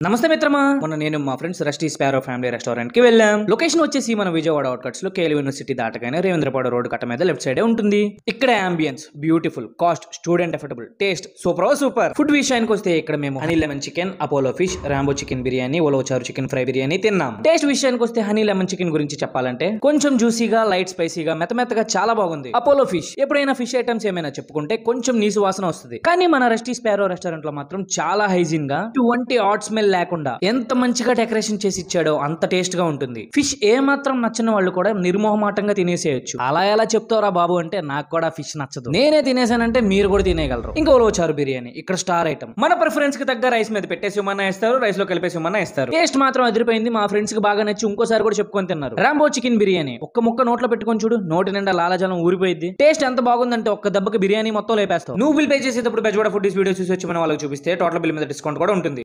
నమస్తే మిత్రమా మొన్న నేను మా friends Rusty Sparrow family restaurant కి వెళ్ళాం లొకేషన్ వచ్చేసి మన విజయవాడ అవుట్కట్స్ లో కేఎల్ యూనివర్సిటీ దాటగానే రేవేంద్రపాడు రోడ్ కట్ట మీద లెఫ్ట్ సైడే ఉంటుంది ఇక్కడ ambience beautiful cost student affordable taste super super food విషయానికి వస్తే ఇక్కడ మేము honey lemon chicken Apollo fish Rambo chicken biryani ఉలవచారు చికెన్ ఫ్రై బిర్యానీ తిన్నాం టేస్ట్ విషయానికి వస్తే హనీ లెమన్ చికెన్ గురించి చెప్పాలంటే కొంచెం జ్యూసీగా లైట్ స్పైసీగా మెత్త మెత్తగా చాలా బాగుంది అపోలో ఫిష్ ఎప్పుడైనా ఫిష్ ఐటమ్స్ ఏమైనా చెప్పుకుంటే కొంచెం నీసు వాసన వస్తుంది కానీ మన రెస్టీ స్పారో రెస్టారెంట్ లో మాత్రం చాలా హైజీన్ గా ఎటువంటి హాట్ స్మెల్ లేకుండా ఎంత మంచిగా డెకరేషన్ చేసి ఇచ్చాడో అంత టేస్ట్ గా ఉంటుంది ఫిష్ ఏ మాత్రం నచ్చిన వాళ్ళు కూడా నిర్మోహమాటంగా తినేసేయచ్చు అలా ఎలా చెప్తావురా బాబు అంటే నాకు కూడా ఫిష్ నచ్చదు నేనే తినేసానంటే మీరు కూడా తినేయగలరు ఇంకా ఉలవచారు బిర్యానీ ఇక్కడ స్టార్ ఐటమ్ మన ప్రిఫరెన్స్ కి తగ్గ రైస్ మీద పెట్టేసి ఇవ్వమన్నా ఇస్తారు రైస్ లో కలిపేసి ఇవ్వమన్నా ఇస్తారు టేస్ట్ మాత్రం అదిరిపోయింది మా ఫ్రెండ్స్ కి బాగా నచ్చి ఇంకోసారి కూడా చెప్పుకొని తిన్నారు రాంబో చికెన్ బిర్యానీ ఒక్క ముక్క నోట్లో పెట్టుకొని చూడు నోటి నిండా లాలజలం ఊరిపోయింది టేస్ట్ ఎంత బాగుందంటే ఒక్క దెబ్బకి బిర్యానీ మొత్తం లేపేస్తావు నువ్వు బిల్ పే చేసేటప్పుడు బెజవాడ ఫుడ్ వీడియో చూసి వచ్చి మన వాళ్ళకి చూపిస్తే టోటల్ బిల్ మీద డిస్కౌంట్ కూడా ఉంటుంది